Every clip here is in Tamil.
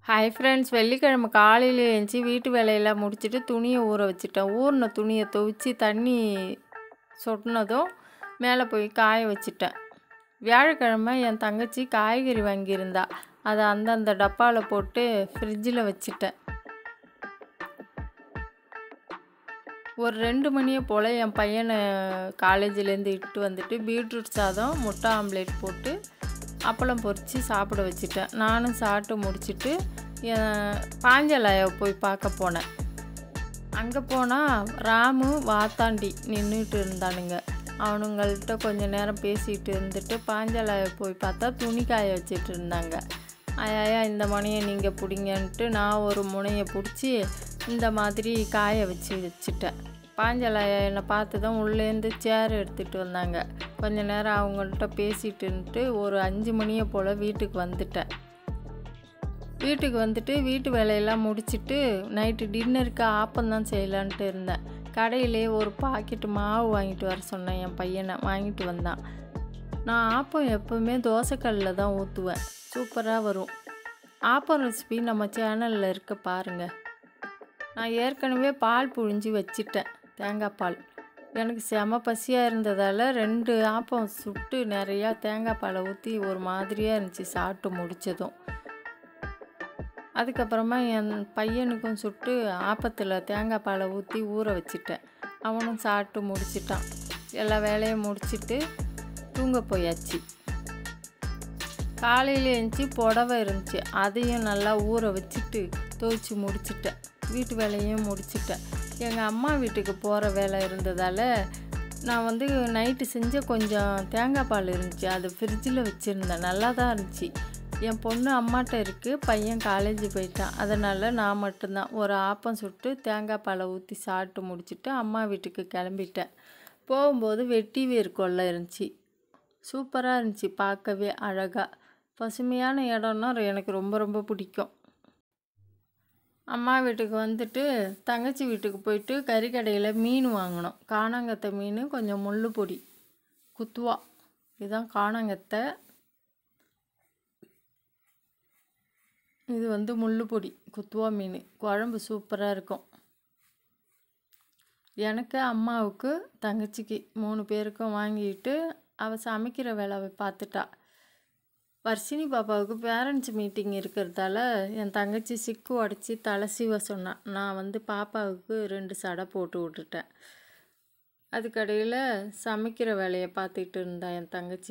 ஹாய் ஃப்ரெண்ட்ஸ் வெள்ளிக்கிழமை காலையில் எழுந்துச்சி வீட்டு வேலையெல்லாம் முடிச்சுட்டு துணியை ஊற வச்சுட்டேன் ஊறின துணியை துவைச்சி தண்ணி சொட்டினதும் மேலே போய் காய வச்சுட்டேன் வியாழக்கிழமை என் தங்கச்சி காய்கறி வாங்கியிருந்தா அதை அந்தந்த டப்பாவில் போட்டு ஃப்ரிட்ஜில் வச்சுட்டேன் ஒரு ரெண்டு மணியை போல் என் பையனை காலேஜிலேருந்து இட்டு வந்துட்டு பீட்ரூட் சாதம் முட்டை ஆம்லேட் போட்டு அப்பளம் பொரித்து சாப்பிட வச்சுட்டேன் நானும் சாப்பிட்டு முடிச்சுட்டு என் பாஞ்சலாயை போய் பார்க்க போனேன் அங்கே போனால் ராமு வாத்தாண்டி நின்றுட்டு இருந்தானுங்க அவனுங்கள்ட்ட கொஞ்ச நேரம் பேசிகிட்டு இருந்துட்டு பாஞ்சலாயை போய் பார்த்தா துணி காய வச்சிட்டு இருந்தாங்க ஐயா இந்த முனையை நீங்கள் பிடிங்கன்ட்டு நான் ஒரு முனையை பிடிச்சி இந்த மாதிரி காய வச்சு வச்சுட்டேன் பாஞ்சலாயா என்னை பார்த்து தான் உள்ளேருந்து சேர் எடுத்துகிட்டு வந்தாங்க கொஞ்ச நேரம் அவங்கள்ட்ட பேசிட்டுன்ட்டு ஒரு அஞ்சு மணியை போல் வீட்டுக்கு வந்துட்டேன் வீட்டுக்கு வந்துட்டு வீட்டு வேலையெல்லாம் முடிச்சுட்டு நைட்டு டின்னருக்கு ஆப்பம்தான் செய்யலான்ட்டு இருந்தேன் கடையிலே ஒரு பாக்கெட்டு மாவு வாங்கிட்டு வர சொன்னேன் என் பையனை வாங்கிட்டு வந்தான் நான் ஆப்பம் எப்போவுமே தோசைக்கல்லில் தான் ஊற்றுவேன் சூப்பராக வரும் ஆப்பம் ரெசிபி நம்ம சேனலில் இருக்க பாருங்கள் நான் ஏற்கனவே பால் புழிஞ்சு வச்சிட்டேன் தேங்காய் பால் எனக்கு செம பசியாக இருந்ததால் ரெண்டு ஆப்பம் சுட்டு நிறையா தேங்காய் பாலை ஊற்றி ஒரு மாதிரியாக இருந்துச்சு சாப்பிட்டு முடித்ததும் அதுக்கப்புறமா என் பையனுக்கும் சுட்டு ஆப்பத்தில் தேங்காய் பாலை ஊற்றி ஊற வச்சிட்டேன் அவனும் சாப்பிட்டு முடிச்சிட்டான் எல்லா வேலையும் முடிச்சிட்டு தூங்க போயாச்சு காலையில் எழுந்துச்சி புடவை இருந்துச்சு அதையும் நல்லா ஊற வச்சுட்டு துவைச்சி முடிச்சிட்டேன் வீட்டு வேலையும் முடிச்சிட்டேன் எங்கள் அம்மா வீட்டுக்கு போகிற வேலை இருந்ததால் நான் வந்து நைட்டு செஞ்ச கொஞ்சம் தேங்காய் பால் இருந்துச்சு அது ஃப்ரிட்ஜில் வச்சுருந்தேன் நல்லா தான் இருந்துச்சு என் பொண்ணு அம்மாட்ட இருக்குது பையன் காலேஜ் போயிட்டான் அதனால் நான் மட்டும்தான் ஒரு ஆப்பம் சுட்டு தேங்காய் பாலை ஊற்றி சாப்பிட்டு முடிச்சுட்டு அம்மா வீட்டுக்கு கிளம்பிட்டேன் போகும்போது வெட்டி வேர் கொல்லை இருந்துச்சு சூப்பராக இருந்துச்சு பார்க்கவே அழகாக பசுமையான இடம்னா எனக்கு ரொம்ப ரொம்ப பிடிக்கும் அம்மா வீட்டுக்கு வந்துட்டு தங்கச்சி வீட்டுக்கு போயிட்டு கறிக்கடையில் மீன் வாங்கினோம் காணாங்கத்தை மீன் கொஞ்சம் முள் பொடி குத்துவா இதுதான் காணாங்கத்தை இது வந்து முள் பொடி குத்துவா மீன் குழம்பு சூப்பராக இருக்கும் எனக்கு அம்மாவுக்கு தங்கச்சிக்கு மூணு பேருக்கும் வாங்கிட்டு அவள் சமைக்கிற வேலை பார்த்துட்டா வர்ஷினி பாப்பாவுக்கு பேரண்ட்ஸ் மீட்டிங் இருக்கிறதால என் தங்கச்சி சிக்கு உடச்சி தலை சீவ சொன்னான் நான் வந்து பாப்பாவுக்கு ரெண்டு சடை போட்டு விட்டுட்டேன் அதுக்கடையில் சமைக்கிற வேலையை பார்த்துக்கிட்டு இருந்தா என் தங்கச்சி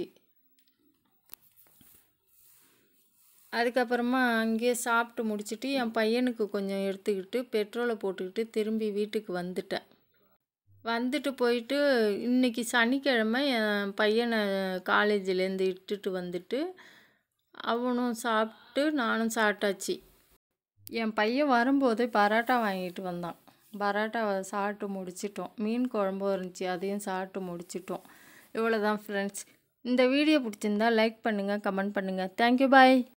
அதுக்கப்புறமா அங்கேயே சாப்பிட்டு முடிச்சுட்டு என் பையனுக்கு கொஞ்சம் எடுத்துக்கிட்டு பெட்ரோலை போட்டுக்கிட்டு திரும்பி வீட்டுக்கு வந்துட்டேன் வந்துட்டு போயிட்டு இன்றைக்கி சனிக்கிழமை என் பையனை காலேஜிலேருந்து இட்டுட்டு வந்துட்டு அவனும் சாப்பிட்டு நானும் சாப்பிட்டாச்சு என் பையன் வரும்போது பரோட்டா வாங்கிட்டு வந்தான் பரோட்டாவை சாப்பிட்டு முடிச்சிட்டோம் மீன் குழம்பும் இருந்துச்சு அதையும் சாப்பிட்டு முடிச்சிட்டோம் இவ்வளோ தான் ஃப்ரெண்ட்ஸ் இந்த வீடியோ பிடிச்சிருந்தா லைக் பண்ணுங்கள் கமெண்ட் பண்ணுங்கள் தேங்க்யூ பாய்